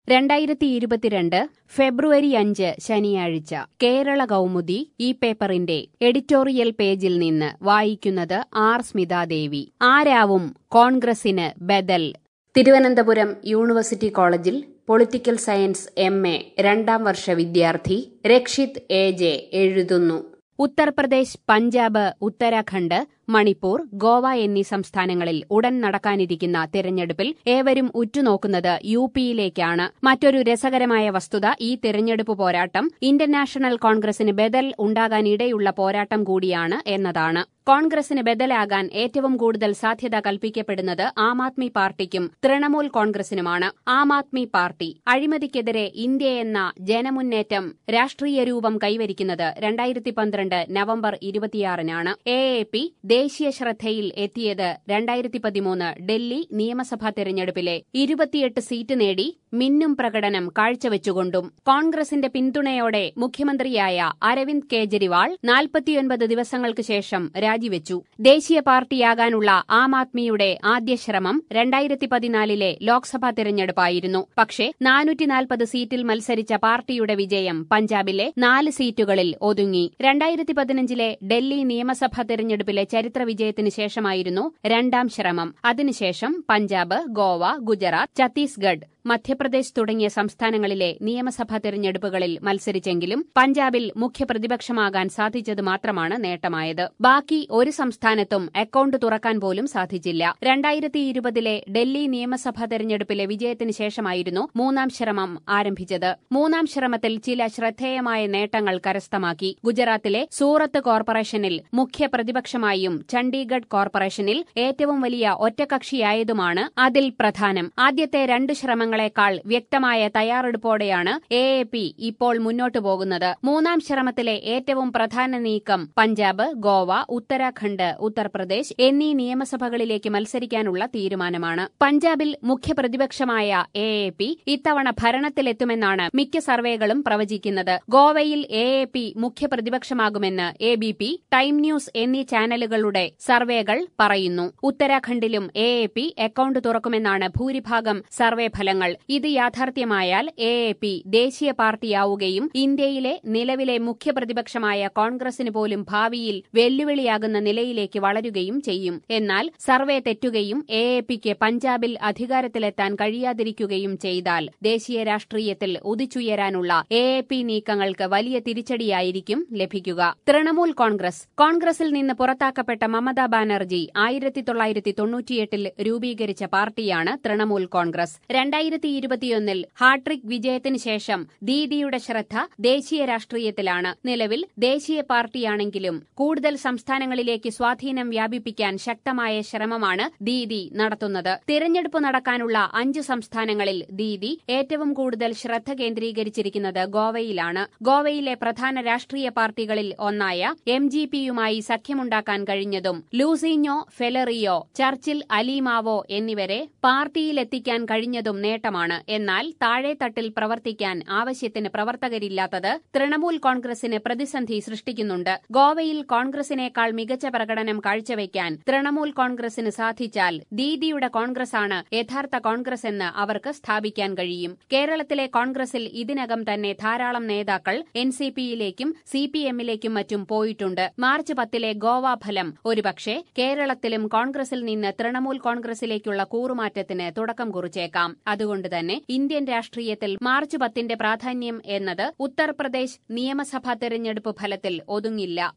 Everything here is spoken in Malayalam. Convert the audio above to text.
രണ്ടായിരത്തി ഇരുപത്തിരണ്ട് ഫെബ്രുവരി അഞ്ച് ശനിയാഴ്ച കേരള കൗമുദി ഈ പേപ്പറിന്റെ എഡിറ്റോറിയൽ പേജിൽ നിന്ന് വായിക്കുന്നത് ആർ സ്മിതാദേവി ആരാവും കോൺഗ്രസിന് ബദൽ തിരുവനന്തപുരം യൂണിവേഴ്സിറ്റി കോളേജിൽ പൊളിറ്റിക്കൽ സയൻസ് എം എ രണ്ടാം വർഷ വിദ്യാർത്ഥി രക്ഷിത് എ ജെ എഴുതുന്നു ഉത്തർപ്രദേശ് പഞ്ചാബ് ഉത്തരാഖണ്ഡ് മണിപ്പൂർ ഗോവ എന്നീ സംസ്ഥാനങ്ങളിൽ ഉടൻ നടക്കാനിരിക്കുന്ന തെരഞ്ഞെടുപ്പിൽ ഏവരും ഉറ്റുനോക്കുന്നത് യു പിയിലേക്കാണ് മറ്റൊരു രസകരമായ വസ്തുത ഈ തെരഞ്ഞെടുപ്പ് പോരാട്ടം ഇന്ത്യൻ നാഷണൽ കോൺഗ്രസിന് ബദൽ ഉണ്ടാകാനിടയുള്ള പോരാട്ടം കൂടിയാണ് എന്നതാണ് കോൺഗ്രസിന് ബദലാകാൻ ഏറ്റവും കൂടുതൽ സാധ്യത കൽപ്പിക്കപ്പെടുന്നത് ആം ആദ്മി പാർട്ടിക്കും തൃണമൂൽ കോൺഗ്രസിനുമാണ് ആം ആദ്മി പാർട്ടി അഴിമതിക്കെതിരെ ഇന്ത്യ എന്ന ജനമുന്നേറ്റം രാഷ്ട്രീയ രൂപം കൈവരിക്കുന്നത് രണ്ടായിരത്തി പന്ത്രണ്ട് നവംബർ ഇരുപത്തിയാറിനാണ് എ എ പി ദേശീയ ശ്രദ്ധയിൽ എത്തിയത് രണ്ടായിരത്തി പതിമൂന്ന് ഡൽഹി നിയമസഭാ തെരഞ്ഞെടുപ്പിലെ ഇരുപത്തിയെട്ട് സീറ്റ് നേടി മിന്നും പ്രകടനം കാഴ്ചവെച്ചുകൊണ്ടും കോൺഗ്രസിന്റെ പിന്തുണയോടെ മുഖ്യമന്ത്രിയായ അരവിന്ദ് കേജ്രിവാൾ നാൽപ്പത്തിയൊൻപത് ദിവസങ്ങൾക്ക് ശേഷം രാജിവെച്ചു ദേശീയ പാർട്ടിയാകാനുള്ള ആം ആദ്മിയുടെ ആദ്യ ശ്രമം രണ്ടായിരത്തി പതിനാലിലെ ലോക്സഭാ തെരഞ്ഞെടുപ്പായിരുന്നു പക്ഷേ നാനൂറ്റിനാൽപ്പത് സീറ്റിൽ മത്സരിച്ച പാർട്ടിയുടെ വിജയം പഞ്ചാബിലെ നാല് സീറ്റുകളിൽ ഒതുങ്ങി രണ്ടായിരത്തി പതിനഞ്ചിലെ ഡൽഹി നിയമസഭാ തെരഞ്ഞെടുപ്പിലെ ചരിത്ര വിജയത്തിന് ശേഷമായിരുന്നു രണ്ടാം ശ്രമം അതിനുശേഷം പഞ്ചാബ് ഗോവ ഗുജറാത്ത് ഛത്തീസ്ഗഡ് മധ്യപ്രദേശ് തുടങ്ങിയ സംസ്ഥാനങ്ങളിലെ നിയമസഭാ തെരഞ്ഞെടുപ്പുകളിൽ മത്സരിച്ചെങ്കിലും പഞ്ചാബിൽ മുഖ്യപ്രതിപക്ഷമാകാൻ സാധിച്ചത് മാത്രമാണ് നേട്ടമായത് ബാക്കി ഒരു സംസ്ഥാനത്തും അക്കൌണ്ട് തുറക്കാൻ പോലും സാധിച്ചില്ല രണ്ടായിരത്തി ഇരുപതിലെ ഡൽഹി നിയമസഭാ തെരഞ്ഞെടുപ്പിലെ വിജയത്തിന് ശേഷമായിരുന്നു മൂന്നാം ശ്രമം ആരംഭിച്ചത് മൂന്നാം ശ്രമത്തിൽ ചില ശ്രദ്ധേയമായ നേട്ടങ്ങൾ കരസ്ഥമാക്കി ഗുജറാത്തിലെ സൂറത്ത് കോർപ്പറേഷനിൽ മുഖ്യ പ്രതിപക്ഷമായും ചണ്ഡീഗഡ് കോർപ്പറേഷനിൽ ഏറ്റവും വലിയ ഒറ്റകക്ഷിയായതുമാണ് അതിൽ പ്രധാനം ആദ്യത്തെ രണ്ട് ശ്രമങ്ങളെക്കാൾ വ്യക്തമായ തയ്യാറെടുപ്പോടെയാണ് എ എ പി ഇപ്പോൾ മുന്നോട്ടു പോകുന്നത് മൂന്നാം ശ്രമത്തിലെ ഏറ്റവും പ്രധാന നീക്കം പഞ്ചാബ് ഗോവ ഉത്തരാഖണ്ഡ് ഉത്തർപ്രദേശ് എന്നീ നിയമസഭകളിലേക്ക് മത്സരിക്കാനുള്ള തീരുമാനമാണ് പഞ്ചാബിൽ മുഖ്യപ്രതിപക്ഷമായ എ എ പി ഇത്തവണ ഭരണത്തിലെത്തുമെന്നാണ് മിക്ക സർവേകളും പ്രവചിക്കുന്നത് ഗോവയിൽ എ എ പി മുഖ്യപ്രതിപക്ഷമാകുമെന്ന് A B P Time News എന്നീ ചാനലുകളുടെ സർവേകൾ പറയുന്നു ഉത്തരാഖണ്ഡിലും എ എ പി അക്കൌണ്ട് തുറക്കുമെന്നാണ് ഭൂരിഭാഗം സർവേ ഫലങ്ങൾ ഇത് യാഥാർത്ഥ്യമായാൽ എ എ പി ദേശീയ പാർട്ടിയാവുകയും ഇന്ത്യയിലെ നിലവിലെ മുഖ്യപ്രതിപക്ഷമായ കോൺഗ്രസിന് പോലും ഭാവിയിൽ വെല്ലുവിളിയാകുന്ന നിലയിലേക്ക് വളരുകയും ചെയ്യും എന്നാൽ സർവേ തെറ്റുകയും എ എ പിക്ക് പഞ്ചാബിൽ അധികാരത്തിലെത്താൻ കഴിയാതിരിക്കുകയും ചെയ്താൽ ദേശീയ രാഷ്ട്രീയത്തിൽ ഉദിച്ചുയരാനുള്ള എ എ പി നീക്കങ്ങൾക്ക് വലിയ തിരിച്ചടിയായിരിക്കും ലഭിക്കുക തൃണമൂൽ കോൺഗ്രസ് കോൺഗ്രസിൽ നിന്ന് പുറത്താക്കപ്പെട്ട മമതാ ബാനർജി ആയിരത്തി തൊള്ളായിരത്തി തൊണ്ണൂറ്റിയെട്ടിൽ രൂപീകരിച്ച പാർട്ടിയാണ് തൃണമൂൽ കോൺഗ്രസ് രണ്ടായിരത്തി ഇരുപത്തിയൊന്നിൽ ഹാട്രിക് വിജയത്തിന് ശേഷം ദീദിയുടെ ശ്രദ്ധ ദേശീയ രാഷ്ട്രീയത്തിലാണ് നിലവിൽ ദേശീയ പാർട്ടിയാണെങ്കിലും കൂടുതൽ സംസ്ഥാനങ്ങളിലേക്ക് സ്വാധീനം വ്യാപിപ്പിക്കാൻ ശക്തമായ ശ്രമമാണ് ദീദി നടത്തുന്നത് തിരഞ്ഞെടുപ്പ് നടക്കാനുള്ള അഞ്ച് സംസ്ഥാനങ്ങളിൽ ദീദി ഏറ്റവും കൂടുതൽ ശ്രദ്ധ കേന്ദ്രീകരിച്ചിരിക്കുന്നത് ഗോവയിലാണ് ഗോവയിലെ പ്രധാന രാഷ്ട്രീയ പാർട്ടികളിൽ ഒന്നായ എം ജി പിയുമായി സഖ്യമുണ്ടാക്കാൻ കഴിഞ്ഞതും ലൂസിഞ്ഞോ ഫെലറിയോ ചർച്ചിൽ അലീമാവോ എന്നിവരെ പാർട്ടിയിലെത്തിക്കാൻ കഴിഞ്ഞതും നേട്ടമാണ് എന്നാൽ താഴെത്തട്ടിൽ പ്രവർത്തിക്കാൻ ആവശ്യത്തിന് പ്രവർത്തകരില്ലാത്തത് തൃണമൂൽ കോൺഗ്രസിന് പ്രതിസന്ധി സൃഷ്ടിക്കുന്നുണ്ട് ഗോവയിൽ കോൺഗ്രസിനേക്കാൾ മികച്ച പ്രകടനം കാഴ്ചവെക്കാൻ തൃണമൂൽ കോൺഗ്രസിന് സാധിച്ചാൽ ദീദിയുടെ കോൺഗ്രസാണ് യഥാർത്ഥ കോൺഗ്രസ് എന്ന് അവർക്ക് സ്ഥാപിക്കാൻ കഴിയും കേരളത്തിലെ കോൺഗ്രസിൽ ഇതിനകം തന്നെ ധാരാളം നേതാക്കൾ എൻ സി പിയിലേക്കും സി പി എമ്മിലേക്കും മറ്റും പോയിട്ടുണ്ട് മാർച്ച് പത്തിലെ ഗോവ ഫലം ഒരുപക്ഷെ കേരളത്തിലും കോൺഗ്രസിൽ നിന്ന് തൃണമൂൽ കോൺഗ്രസിലേക്കുള്ള കൂറുമാറ്റത്തിന് തുടക്കം കുറിച്ചേക്കാം അതുകൊണ്ട് തന്നെ ഇന്ത്യൻ രാഷ്ട്രീയത്തിൽ മാർച്ച് പത്തിന്റെ പ്രാധാന്യം എന്നത് ഉത്തർപ്രദേശ് നിയമസഭാ തെരഞ്ഞെടുപ്പ് ഫലത്തിൽ ഒതുങ്ങില്ല